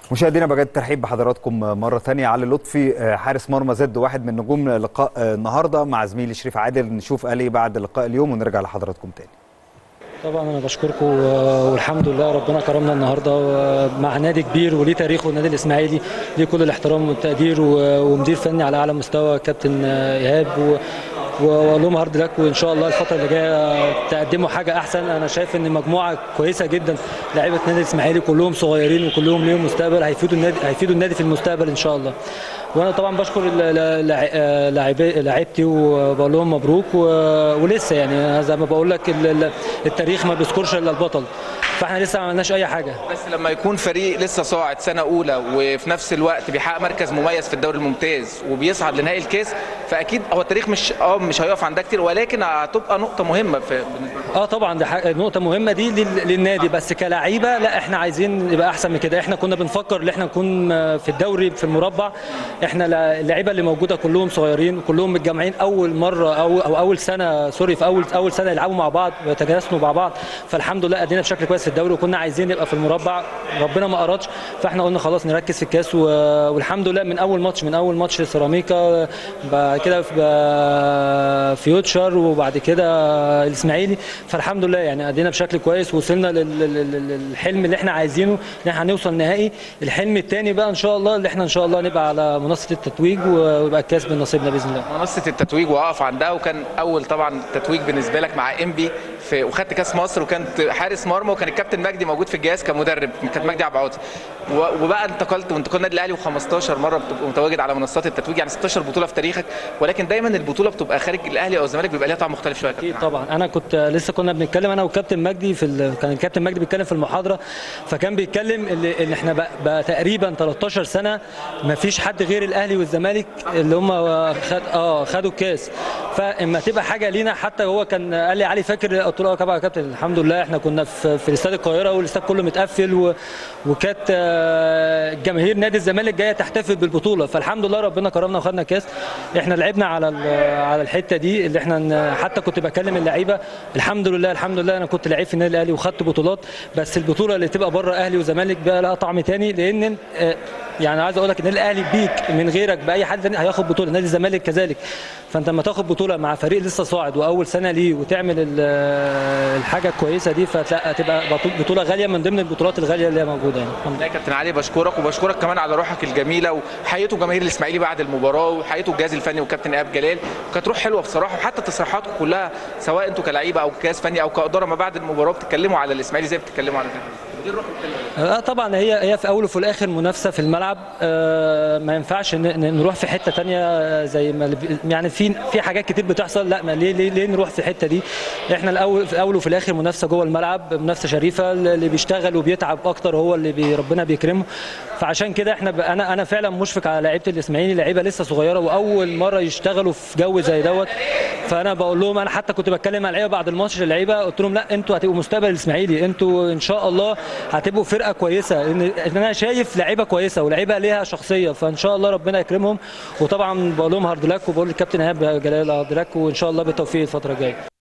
مشاهدينا بجد ترحيب بحضراتكم مرة ثانية علي لطفي حارس مرمى زد واحد من نجوم لقاء النهاردة مع زميلي شريف عادل نشوف قال ايه بعد لقاء اليوم ونرجع لحضراتكم تاني طبعا انا بشكركم والحمد لله ربنا كرمنا النهارده مع نادي كبير وليه تاريخه النادي الاسماعيلي ليه كل الاحترام والتقدير ومدير فني على اعلى مستوى كابتن ايهاب واقول لهم هارد لك وان شاء الله الفتره اللي جايه تقدموا حاجه احسن انا شايف ان مجموعه كويسه جدا لعيبه نادي الاسماعيلي كلهم صغيرين وكلهم ليهم مستقبل هيفيدوا النادي هيفيدوا النادي في المستقبل ان شاء الله وانا طبعا بشكر لاعيبتي وبقول لهم مبروك ولسه يعني زي ما بقول لك التاريخ ما بيذكرش الا البطل فاحنا لسه ما عملناش اي حاجه بس لما يكون فريق لسه صاعد سنه اولى وفي نفس الوقت بيحقق مركز مميز في الدوري الممتاز وبيصعد لنهائي الكاس فاكيد هو التاريخ مش اه مش هيقف عندها كتير ولكن هتبقى نقطه مهمه في بالنسبه اه طبعا دي نقطه مهمه دي للنادي بس كلاعيبه لا احنا عايزين نبقى احسن من كده احنا كنا بنفكر ان احنا نكون في الدوري في المربع احنا اللعيبه اللي موجوده كلهم صغيرين كلهم متجمعين اول مره او او اول سنه سوري في اول اول سنه يلعبوا مع بعض ويتجانسوا مع بعض فالحمد لله ادينا بشكل كويس في الدوري وكنا عايزين نبقى في المربع ربنا ما ارادش فاحنا قلنا خلاص نركز في الكاس والحمد لله من اول ماتش من اول ماتش سيراميكا بعد كده في فيوتشر وبعد كده الاسماعيلي فالحمد لله يعني ادينا بشكل كويس وصلنا للحلم اللي احنا عايزينه ان احنا هنوصل نهائي الحلم الثاني بقى ان شاء الله اللي احنا ان شاء الله نبقى على منصه التتويج ويبقى الكاس من نصيبنا باذن الله منصه التتويج واقف عندها وكان اول طبعا تتويج بالنسبه لك مع انبي في وخدت كاس مصر وكانت حارس مرمى وكان الكابتن مجدي موجود في الجهاز كمدرب كابتن مجدي عبد العاطي وبقى انتقلت وانتقلت النادي الاهلي و15 مره متواجد على منصات التتويج يعني 16 بطوله في تاريخك ولكن دايما البطوله بتبقى خارج الاهلي او الزمالك بيبقى ليها طعم مختلف شويه اكيد طبعا انا كنت لسه كنا بنتكلم انا والكابتن مجدي في ال... كان الكابتن مجدي بيتكلم في المحاضره فكان بيتكلم اللي... ان احنا بقى, بقى تقريبا 13 سنه ما فيش حد غير الاهلي والزمالك اللي هم خد اه خدوا الكاس فاما تبقى حاجه لينا حتى هو كان قال لي علي فاكر قلت له طبعا يا كابتن الحمد لله احنا كنا في, في استاد القاهره والاستاد كله متقفل و... وكانت جماهير نادي الزمالك جايه تحتفل بالبطوله فالحمد لله ربنا كرمنا وخدنا كاس احنا لعبنا على على الحته دي اللي احنا حتى كنت بكلم اللعيبه الحمد لله الحمد لله انا كنت لعيب في النادي الاهلي وخدت بطولات بس البطوله اللي تبقى بره اهلي وزمالك بقى لها طعم تاني لان يعني عايز اقول لك النادي الاهلي بيك من غيرك باي حد تاني هياخد بطوله نادي الزمالك كذلك فانت لما تاخد بطوله مع فريق لسه صاعد واول سنه ليه وتعمل الحاجه الكويسه دي فتلاقي تبقى بطوله غاليه من ضمن البطولات الغاليه اللي هي موجوده يعني الحمد لله كابتن علي بشكرك وبشكرك كمان على روحك الجميله وحياته جماهير الاسماعيلي بعد المباراه وحياته الجهاز الفني والكابتن ايهاب جلال وكانت روح حلوه بصراحه وحتى تصريحاتكم كلها سواء انتوا كلعيبه او كجهاز فني او كاداره ما بعد المباراه بتتكلموا على الاسماعيلي زي بتتكلموا على دي الروح اه طبعا هي هي في اول وفي الاخر منافسه في الملعب آه ما ينفعش نروح في حته ثانيه زي ما يعني في في حاجات كتير بتحصل لا ما ليه ليه, ليه نروح في الحته دي احنا الاول في الاول وفي الاخر منافسه جوه الملعب منافسه شريفه اللي بيشتغل وبيتعب اكتر هو اللي بي ربنا بيكرمه فعشان كده احنا انا انا فعلا مشفق على لعيبه الاسماعيلي لعيبه لسه صغيره واول مره يشتغلوا في جو زي دوت فانا بقول لهم انا حتى كنت بتكلم مع اللعيبه بعد الماتش اللعيبه قلت لهم لا انتوا هتبقوا مستقبل الاسماعيلي انتوا ان شاء الله هتبقوا فرقه كويسه ان انا شايف لعيبه كويسه ولعيبه ليها شخصيه فان شاء الله ربنا يكرمهم وطبعا بقول لهم هارد لك وبقول للكابتن ايهاب جلال هارد لك وان شاء الله بالتوفيق الفتره الجايه